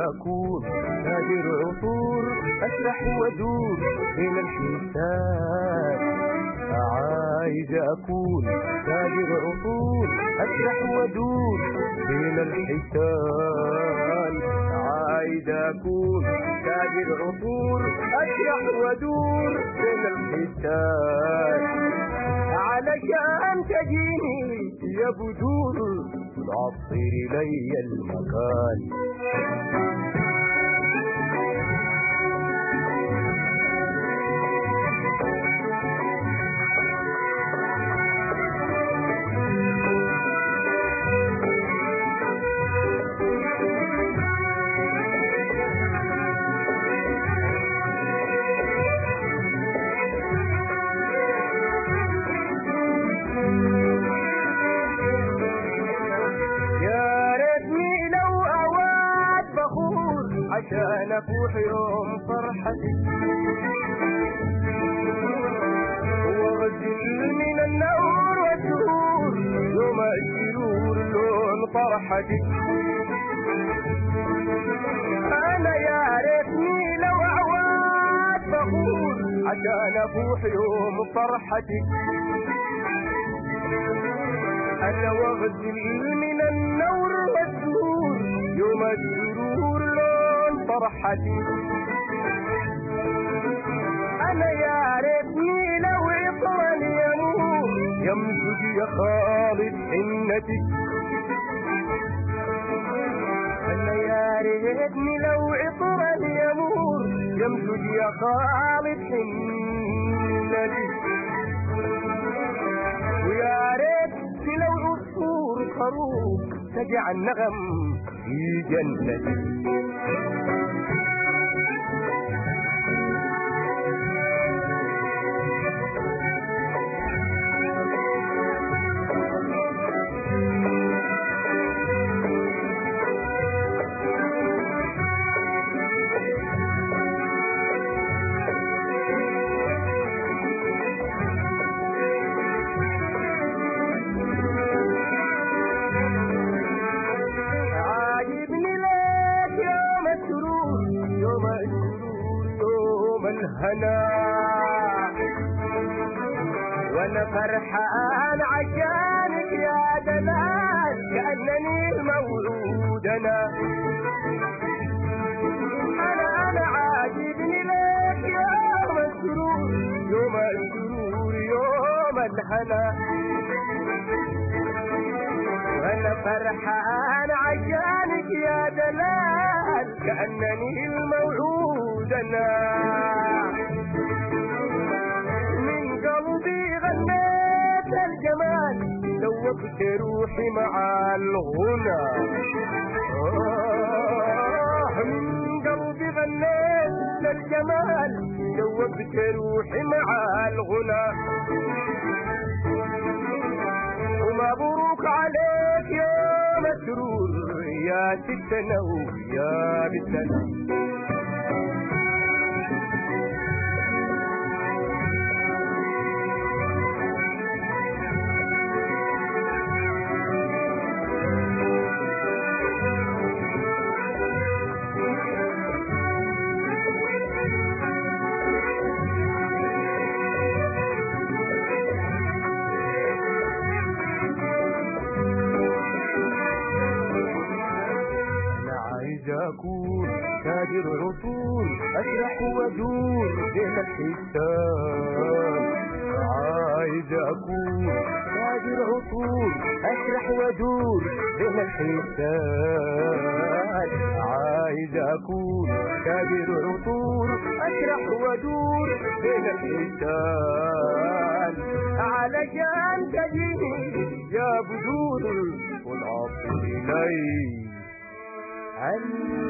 أكون تاجر عطور أسرح وأدور بين الحيتان عايز أكون تاجر عطور أسرح وأدور بين الحيتان عايز أكون تاجر عطور أسرح وأدور بين الحيتان علشان تجيني يا بدور تعطر لي المكان يا ريتني لو أواد بخور عشان أفوح يوم فرحتي واغسل من النور والسرور يوم السرور لون فرحتي أنا يا ريتني لو أواد بخور عشان أفوح يوم فرحتي أنا واغسل من النور والسرور يوم السرور لون فرحتي أنا يا ريتني لو عطرا يموت يمسك يا خالد حنتي أنا يا ريتني لو عطرا يموت يمسك يا خالد حنتي ويا ريت لو عصفور خروف سجع النغم في جنتي عاجبني لك يوم السرور يوم السرور يوم الهنا وانا فرحان عشانك يا دلال كانني مولود انا انا انا عاجبني لك يوم السرور يوم السرور يوم الهنا وانا فرحان عشانك يا دلال كأنني الموعود انا من قلبي غنيت الجمال ذوقت روحي مع الغنى آه من قلبي غنيت الجمال ذوقت روحي مع الغنى ومبروك عليك يا مسرور يا ستنا ويا بنتنا انا عايز اكون تاجر عطور اسرح وادور بين الحيتان عايز اكون تاجر عطور اسرح وادور بين الحيتان عايز اكون تاجر عطور اسرح وادور بين الحيتان علشان تجيني يا بدور والعطر الي